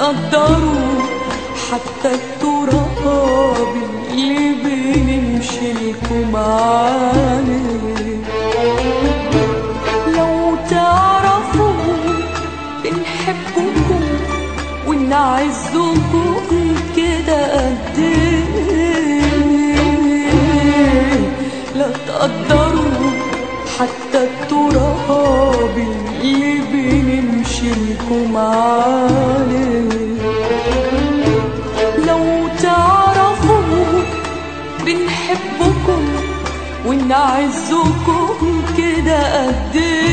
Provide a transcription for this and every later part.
تقدروا حتى التراب اللي بنمشي لكم عليه لو تعرفوا بنحبكم ونعزكم كده قد ايه لا تقدروا حتى التراب اللي بنمشي لكم عليه لو تعرفوا بنحبكم ونعزكم كده قد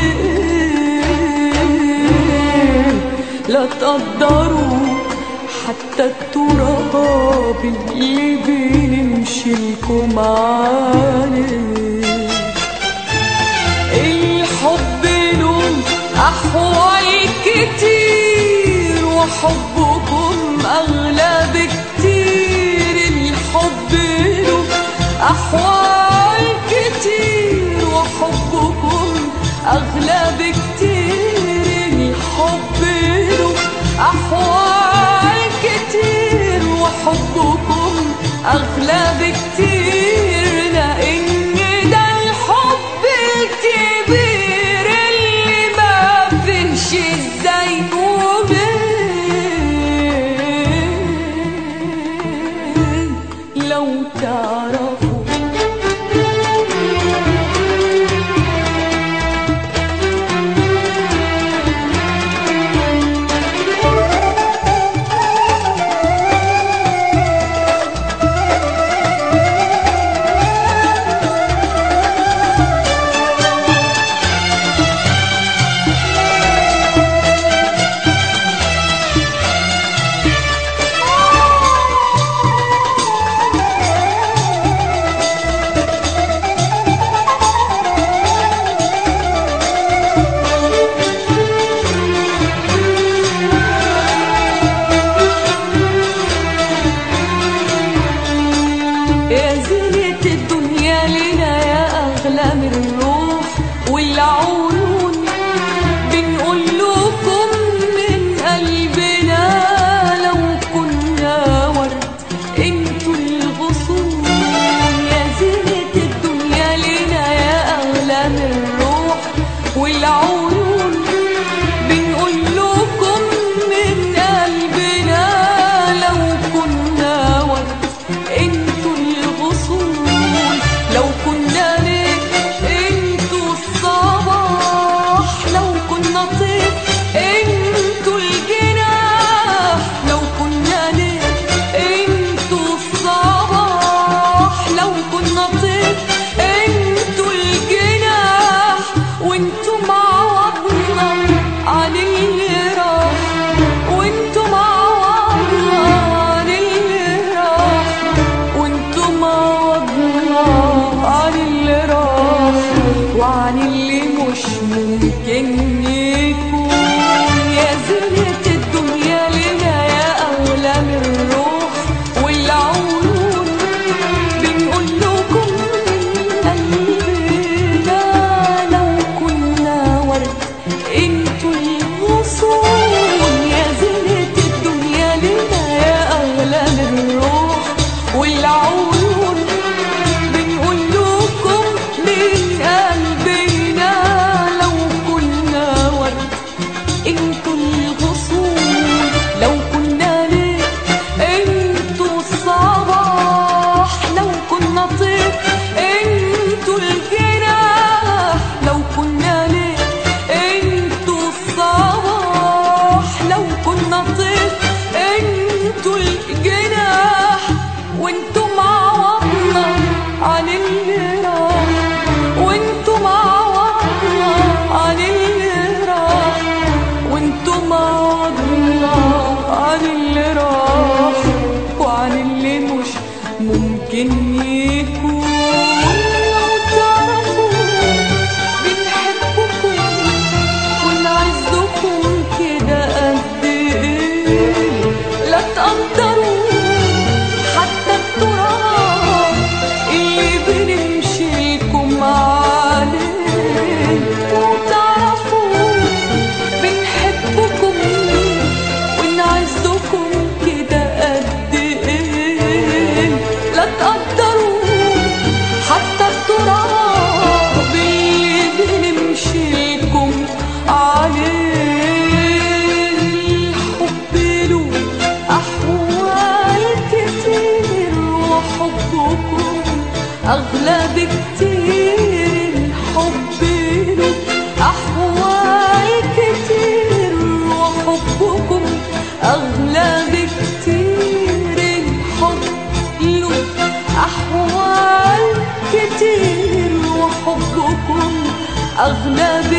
ايه لا تقدروا حتى التراب اللي بنمشي لكم عليه الحب له أحوال كتير وحبكم أغلى بكتير الحب له أحوال كتير وحبكم أغلى بكتير الحب له أحوال كتير وحبكم أغلى بكتير لأن ده الحب الكبير اللي ما فيش ازاي وبين لو تعرفوا يا زينة الدنيا لنا يا أغلى من الروح والعيون بنقول لكم من قلبنا لو كنا ورد انتوا الغصون يا زينة الدنيا لنا يا أغلى من الروح والعيون بنقول لكم من قلبنا لو كنا ورد انتوا الغصون لو كنا ليه انتوا الصباح لو كنا طير انتوا الجناح لو كنا ليه انتوا الصباح لو كنا طير انتوا الجناح وانتوا معوضنا عن اللي راح وانتوا معوضنا عن اللي راح وانتوا معوضنا عن اللي راح وعن اللي مش ممكن يكون يا زينة الدنيا لنا يا أغلى من الروح والعيون بنقول لكم قلبنا لو كنا ورد انتوا الغصون يا زينة الدنيا لنا يا أغلى من الروح والعيون بنقول لكم من قلبنا لو كنا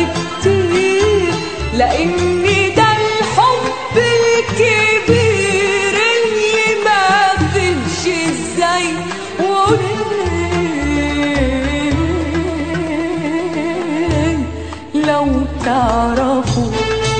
كتير لاني ده الحب الكبير اللي ما فيش ازاي وليه لو تعرفوا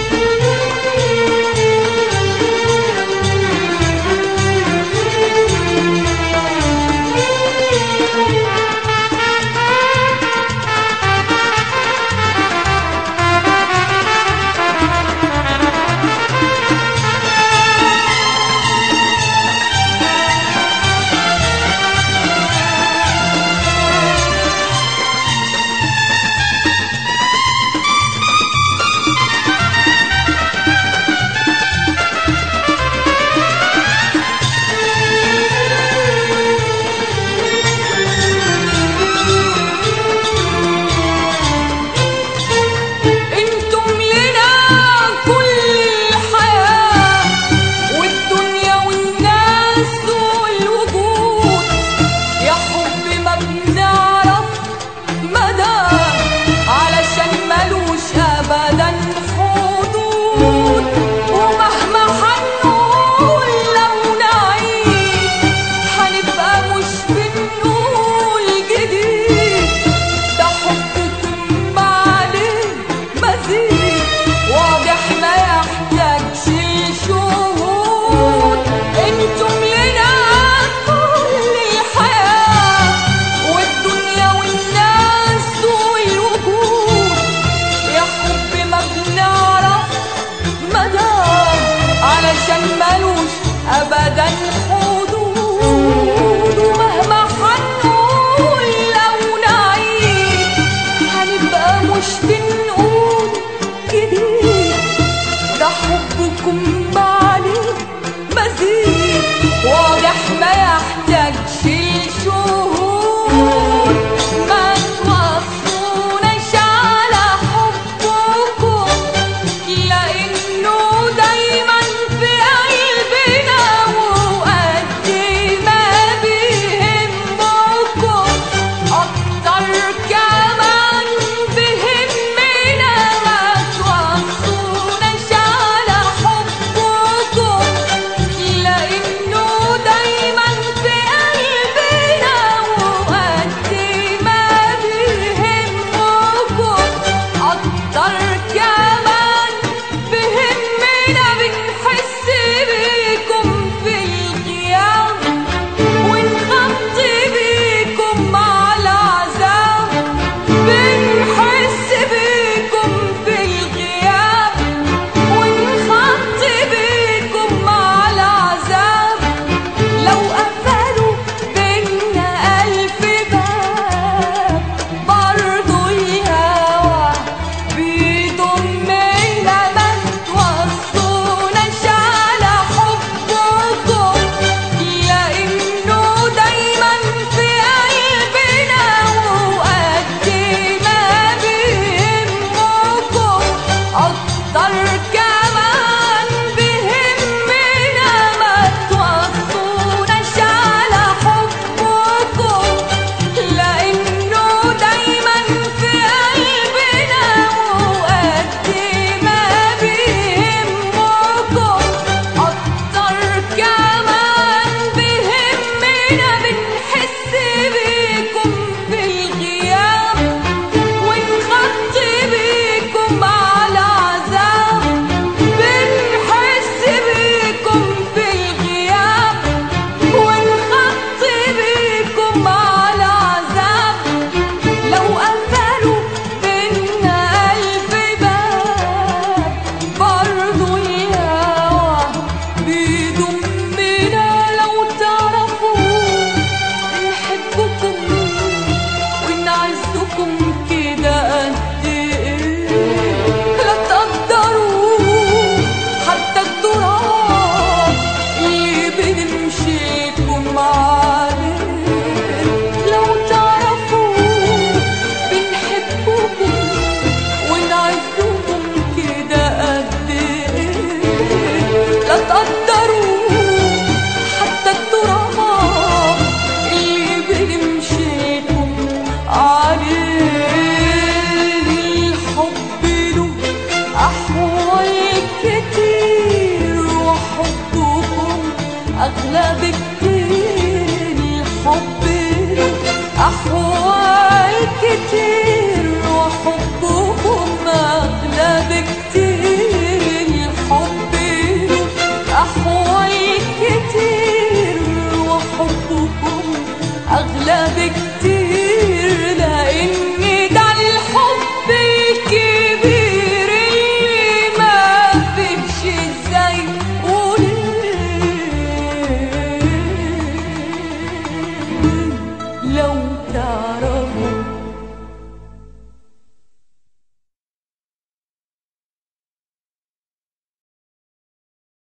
انتم لنا كل الحياة والدنيا والناس والوجود يا حب ما بنعرف مدى علشان ملوش ابدا حدود ومهما حنقول لو نعيد هنبقى مش بنقول جديد ده حبكم عليه مزيد واضح ما يحتاجش لشهود انتم لنا كل الحياة والدنيا والناس والوجود يا حب ما بنعرف مدى علشان ملوش ابدا حدود ومهما حنقول لو نعيد هنبقى مش بنقول جديد ده حبكم بعليه مزيد واضح ما يحتاجش لشهود ما توصوناش على حبكم لانه دايما في قلبنا وقد ما بيهمكم اكتر كمان بيهمنا ما توصوناش على حبكم لانه دايما في قلبنا وقد ما بيهمكم اكتر كمان بهمنا بنحس بيكم في الغياب ونخطي بيكم مع العذاب بنحس بيكم في الغياب ونخطي بيكم مع العذاب لو قفلوا بينا ألف باب برضو الهوى أحوال كتير وحبكم أغلى بكتير الحب له أحوال كتير وحبكم أغلى بكتير الحب له أحوال كتير وحبكم أغلى بكتير